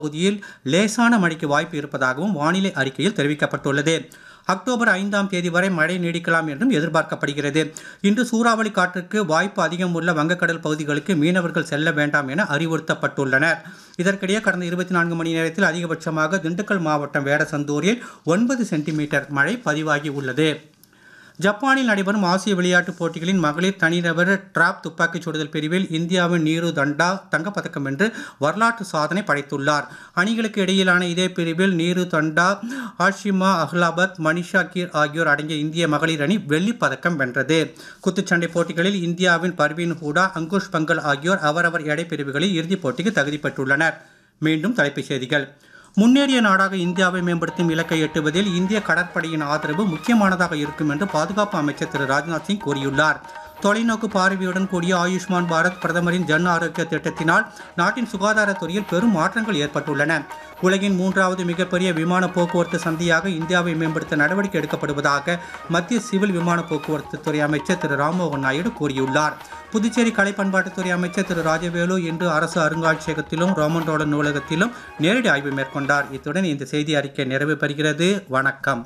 பகுதியில் லேசான மழைக்கு வாய்ப்பு இருப்பதாகவும் வானிலை அறிக்கையில் தெரிவிக்கப்பட்டுள்ளது அக்டோபர் ஐந்தாம் தேதி வரை மழை நீடிக்கலாம் என்றும் எதிர்பார்க்கப்படுகிறது இன்று சூறாவளி காற்றுக்கு வாய்ப்பு அதிகம் உள்ள வங்கக்கடல் பகுதிகளுக்கு மீனவர்கள் செல்ல வேண்டாம் என அறிவுறுத்தப்பட்டுள்ளனர் இதற்கிடையே கடந்த இருபத்தி நான்கு மணி நேரத்தில் அதிகபட்சமாக திண்டுக்கல் மாவட்டம் வேடசந்தூரில் ஒன்பது சென்டிமீட்டர் மழை பதிவாகி உள்ளது ஜப்பானில் நடைபெறும் ஆசிய விளையாட்டுப் போட்டிகளின் மகளிர் தனிநபர் டிராப் துப்பாக்கிச் சுடுதல் பிரிவில் இந்தியாவின் நீரு தண்டா தங்கப்பதக்கம் வென்று வரலாற்று சாதனை படைத்துள்ளார் அணிகளுக்கு இடையிலான இதே பிரிவில் நீரு தண்டா ஆஷிமா அஹ்லாபத் மனிஷா கீர் ஆகியோர் அடங்கிய இந்திய மகளிர் அணி வெள்ளிப் பதக்கம் வென்றது குத்துச்சண்டை போட்டிகளில் இந்தியாவின் பர்வீன் ஹூடா அங்குஷ் பங்கல் ஆகியோர் அவரவர் எடை பிரிவுகளில் இறுதிப் போட்டிக்கு தகுதி பெற்றுள்ளனர் மீண்டும் தலைப்புச் செய்திகள் முன்னேறிய நாடாக இந்தியாவை மேம்படுத்தும் இலக்கை எட்டுவதில் இந்திய கடற்படையின் ஆதரவு முக்கியமானதாக இருக்கும் என்று பாதுகாப்பு அமைச்சர் திரு ராஜ்நாத் சிங் கூறியுள்ளார் தொலைநோக்கு பார்வையுடன் கூடிய ஆயுஷ்மான் பாரத் பிரதமரின் ஜன் ஆரோக்கிய திட்டத்தினால் நாட்டின் சுகாதாரத்துறையில் பெரும் மாற்றங்கள் ஏற்பட்டுள்ளன உலகின் மூன்றாவது மிகப்பெரிய விமான போக்குவரத்து சந்தையாக இந்தியாவை மேம்படுத்த நடவடிக்கை எடுக்கப்படுவதாக மத்திய சிவில் விமான போக்குவரத்து துறை அமைச்சர் திரு ராம்மோகன் நாயுடு கூறியுள்ளார் புதுச்சேரி கலை பண்பாட்டுத்துறை அமைச்சர் திரு ராஜவேலு இன்று அரசு அருங்காட்சியகத்திலும் ரோமன் ரோடன் நூலகத்திலும் நேரடி ஆய்வு மேற்கொண்டார் இத்துடன் இந்த செய்தி அறிக்கை நிறைவு பெறுகிறது வணக்கம்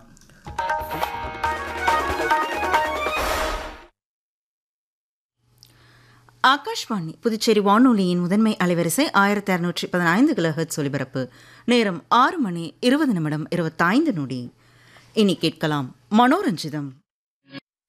ஆகாஷ்வாணி புதுச்சேரி வானொலியின் முதன்மை அலைவரிசை ஆயிரத்தி அறுநூற்றி பதினைந்து கிலோஹெர்ட்ஸ் ஒலிபரப்பு நேரம் ஆறு மணி இருபது நிமிடம் இருபத்தைந்து நொடி இனி கேட்கலாம் மனோரஞ்சிதம்